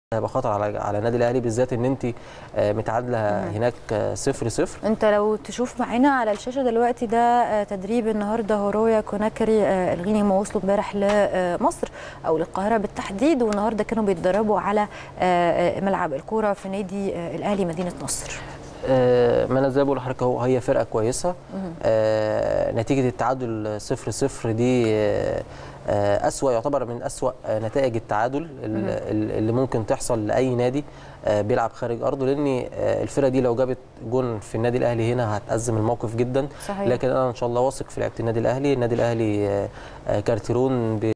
هيبقى خطر على على النادي الاهلي بالذات ان انت آه، متعادله هناك 0 0 انت لو تشوف معانا على الشاشه دلوقتي ده آه، تدريب النهارده هورويا كوناكري آه، الغيني ما وصلوا امبارح لمصر او للقاهره بالتحديد والنهارده كانوا بيتدربوا على آه، آه، ملعب الكوره في نادي آه، الاهلي مدينه نصر آه، ما انا زي ما بقول لحضرتك اهو هي فرقه كويسه آه، نتيجه التعادل 0 0 دي آه، آه، اسوا يعتبر من اسوا آه، نتائج التعادل ال- اللي ممكن تحصل لاي نادي آه، بيلعب خارج ارضه لان آه، الفرقه دي لو جابت جون في النادي الاهلي هنا هتأزم الموقف جدا صحيح. لكن انا ان شاء الله واثق في لعيبه النادي الاهلي النادي الاهلي آه، آه، كارتيرون